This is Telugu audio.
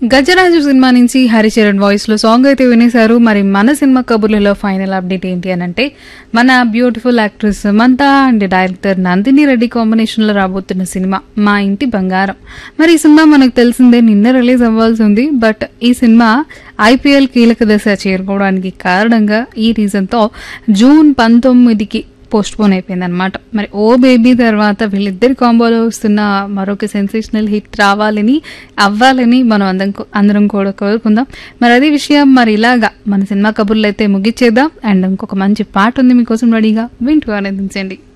గజరాజు సినిమా నుంచి హరిచరణ్ వాయిస్ లో సాంగ్ అయితే వినేశారు మరి మన సినిమా కబుర్లలో ఫైనల్ అప్డేట్ ఏంటి అని అంటే మన beautiful actress Samantha and director Nandini Reddy combination లో రాబోతున్న సినిమా మా ఇంటి బంగారం మరి ఈ సినిమా మనకు తెలిసిందే నిన్న రిలీజ్ అవ్వాల్సి ఉంది బట్ ఈ సినిమా ఐపీఎల్ కీలక దశ చేరుకోవడానికి కారణంగా ఈ రీజన్ తో జూన్ పంతొమ్మిదికి పోస్ట్ పోన్ అయిపోయింది అనమాట మరి ఓ బేబీ తర్వాత వీళ్ళిద్దరి కాంబోలో వస్తున్న మరొక సెన్సేషనల్ హిట్ రావాలని అవ్వాలని మనం అందరం అందరం కూడా కోరుకుందాం మరి అదే విషయం మరి ఇలాగా మన సినిమా కబుర్లు అయితే ముగిచ్చేద్దాం అండ్ ఇంకొక మంచి పాట ఉంది మీకోసం రెడీగా వింటూ ఆనందించండి